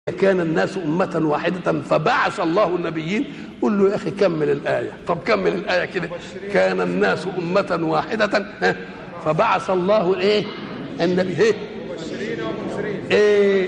كان الناس أمة واحدة فبعث الله النبيين قل له يا أخي كمل الآية طب كمل الآية كده كان الناس أمة واحدة ها، فبعث الله الإيه النبي إيه مبشرين ومنذرين إيه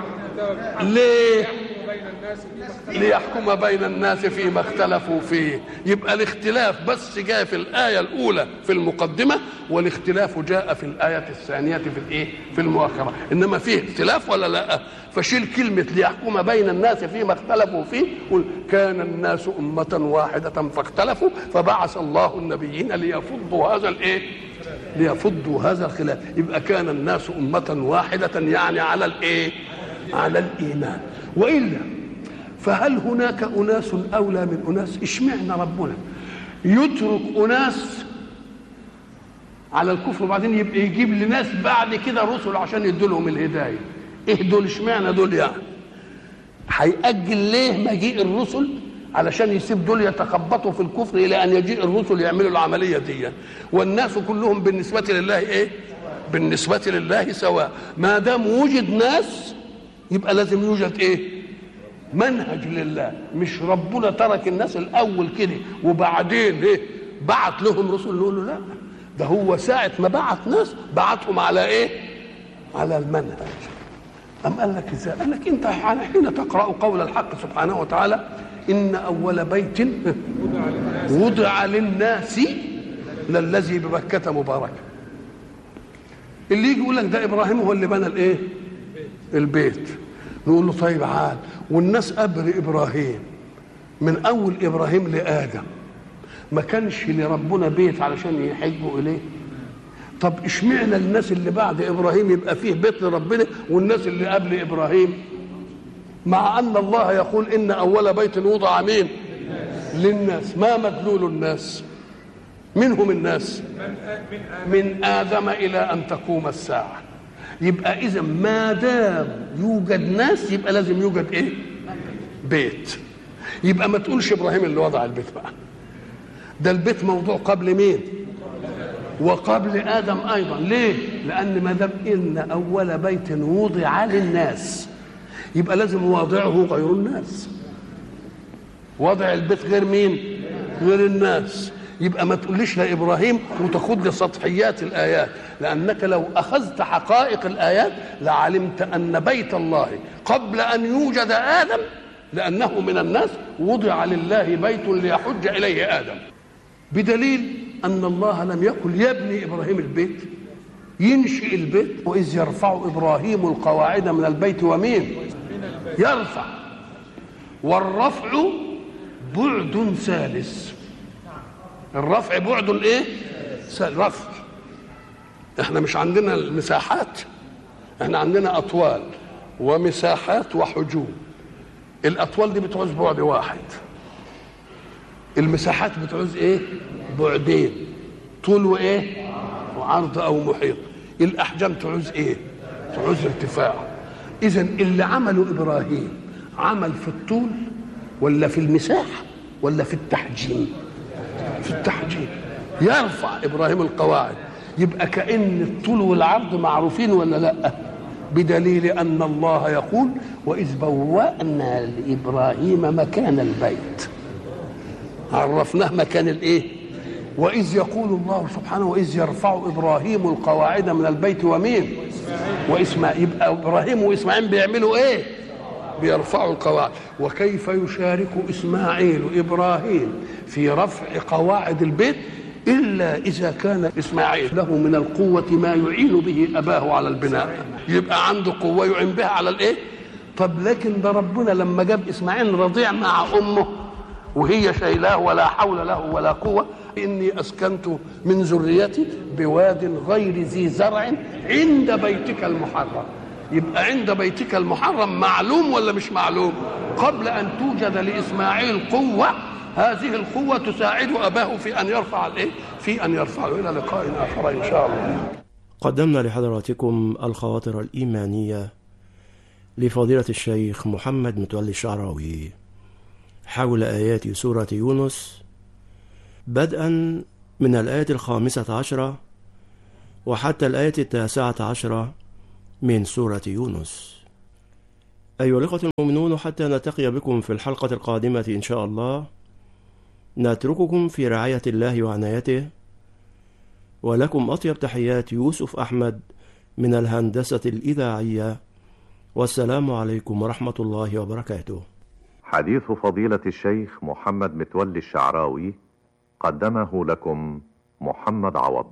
ليه بين الناس فيما اختلف ليحكم بين الناس فيما اختلفوا فيه يبقى الاختلاف بس جاء في الآية الأولى في المقدمة والاختلاف جاء في الآية الثانية في الإيه في المؤخرة إنما فيه اختلاف ولا لا فشيل كلمة ليحكم بين الناس فيما اختلفوا فيه قل كان الناس أمة واحدة فاختلفوا فبعث الله النبيين ليفضوا هذا الإيه ليفضوا هذا الخلاف يبقى كان الناس أمة واحدة يعني على الإيه على الإيمان وإلا فهل هناك أناس أولى من أناس اشمعنا ربنا يترك أناس على الكفر وبعدين يبقى يجيب لناس بعد كده رسل عشان يدوا لهم الهداية ايه دول اشمعنى دول يعني هيأجل ليه مجيء الرسل علشان يسيب دول يتخبطوا في الكفر الى ان يجيء الرسل يعملوا العمليه دي والناس كلهم بالنسبه لله ايه بالنسبه لله سواء ما دام وجد ناس يبقى لازم يوجد ايه منهج لله مش ربنا ترك الناس الاول كده وبعدين ايه بعت لهم رسل نقول له لا ده هو ساعه ما بعت ناس بعتهم على ايه على المنهج أم قال لك ازاي؟ قال لك انت حين تقرا قول الحق سبحانه وتعالى ان اول بيت وضع للناس للذي ببكة مباركا اللي يجي يقول لك ده ابراهيم هو اللي بنى الايه؟ البيت نقول له طيب عاد والناس قبل ابراهيم من اول ابراهيم لادم ما كانش لربنا بيت علشان يحجوا اليه طب اشمعنى الناس اللي بعد ابراهيم يبقى فيه بيت لربنا والناس اللي قبل ابراهيم مع ان الله يقول ان اول بيت وضع مين للناس ما مدلول الناس منهم الناس من ادم الى ان تقوم الساعه يبقى اذا ما دام يوجد ناس يبقى لازم يوجد ايه بيت يبقى ما تقولش ابراهيم اللي وضع البيت بقى ده البيت موضوع قبل مين وقبل ادم ايضا ليه لان ما دام ان اول بيت وضع للناس يبقى لازم واضعه غير الناس وضع البيت غير مين غير الناس يبقى ما تقوليش لا ابراهيم وتاخد لي سطحيات الايات لانك لو اخذت حقائق الايات لعلمت ان بيت الله قبل ان يوجد ادم لانه من الناس وضع لله بيت ليحج اليه ادم بدليل ان الله لم يقل يبني ابراهيم البيت ينشئ البيت واذ يرفع ابراهيم القواعد من البيت ومين يرفع والرفع بعد ثالث الرفع بعد ايه ثالث. رفع احنا مش عندنا المساحات احنا عندنا اطوال ومساحات وحجوم الاطوال دي بتعوز بعد واحد المساحات بتعوز ايه بعدين طول وايه وعرض او محيط الاحجام تعوز ايه تعوز ارتفاع اذا اللي عمله ابراهيم عمل في الطول ولا في المساحه ولا في التحجيم في التحجيم يرفع ابراهيم القواعد يبقى كان الطول والعرض معروفين ولا لا بدليل ان الله يقول واذ بوانا لابراهيم مكان البيت عرفناه مكان الايه واذ يقول الله سبحانه واذ يرفع ابراهيم القواعد من البيت ومين واسماعيل يبقى ابراهيم واسماعيل بيعملوا ايه بيرفعوا القواعد وكيف يشارك اسماعيل ابراهيم في رفع قواعد البيت الا اذا كان اسماعيل له من القوه ما يعين به اباه على البناء يبقى عنده قوه يعين بها على الايه طب لكن ده ربنا لما جاب اسماعيل رضيع مع امه وهي شايلاه ولا حول له ولا قوه اني اسكنت من ذريتي بواد غير ذي زرع عند بيتك المحرم يبقى عند بيتك المحرم معلوم ولا مش معلوم قبل ان توجد لاسماعيل قوه هذه القوه تساعد اباه في ان يرفع الايه في ان يرفعه الى لقاء اخر ان شاء الله قدمنا لحضراتكم الخواطر الإيمانية لفضيلة الشيخ محمد متولي الشعراوي حول آيات سورة يونس بدءا من الآية الخامسة عشرة وحتى الآية التاسعة عشرة من سورة يونس أيها الإخوة المؤمنون حتى نلتقي بكم في الحلقة القادمة إن شاء الله نترككم في رعاية الله وعنايته ولكم أطيب تحيات يوسف أحمد من الهندسة الإذاعية والسلام عليكم ورحمة الله وبركاته حديث فضيلة الشيخ محمد متولي الشعراوي قدمه لكم محمد عوض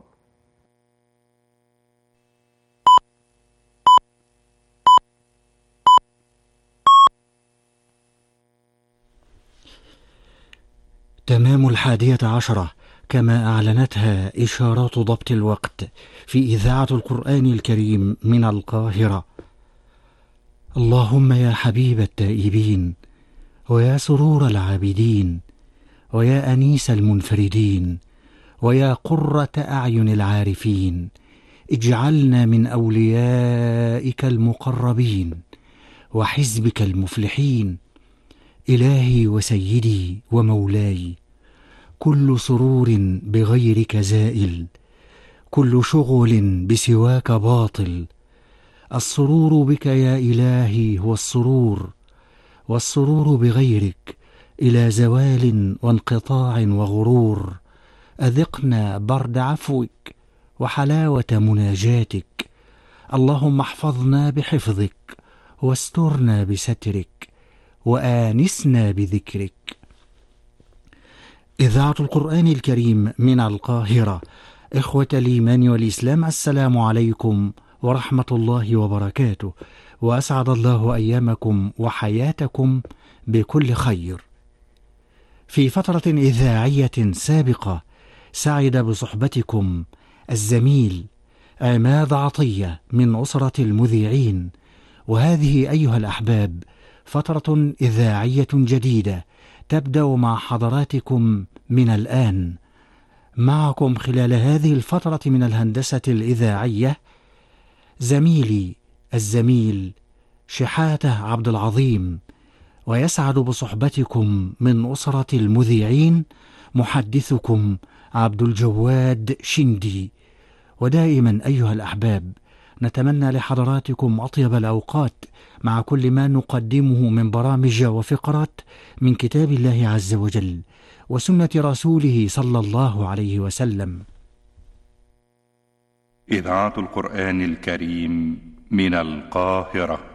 تمام الحادية عشرة كما أعلنتها إشارات ضبط الوقت في إذاعة القرآن الكريم من القاهرة اللهم يا حبيب التائبين ويا سرور العابدين ويا أنيس المنفردين ويا قرة أعين العارفين اجعلنا من أوليائك المقربين وحزبك المفلحين إلهي وسيدي ومولاي كل سرور بغيرك زائل كل شغل بسواك باطل السرور بك يا إلهي هو السرور والسرور بغيرك إلى زوال وانقطاع وغرور أذقنا برد عفوك وحلاوة مناجاتك اللهم احفظنا بحفظك واسترنا بسترك وآنسنا بذكرك إذاعة القرآن الكريم من القاهرة إخوة الإيمان والإسلام السلام عليكم ورحمة الله وبركاته وأسعد الله أيامكم وحياتكم بكل خير في فترة إذاعية سابقة سعد بصحبتكم الزميل عماد عطية من أسرة المذيعين وهذه أيها الأحباب فترة إذاعية جديدة تبدأ مع حضراتكم من الآن معكم خلال هذه الفترة من الهندسة الإذاعية زميلي الزميل شحاته عبد العظيم ويسعد بصحبتكم من أسرة المذيعين محدثكم عبد الجواد شندي ودائما أيها الأحباب نتمنى لحضراتكم أطيب الأوقات مع كل ما نقدمه من برامج وفقرات من كتاب الله عز وجل وسنة رسوله صلى الله عليه وسلم إذاعة القرآن الكريم من القاهرة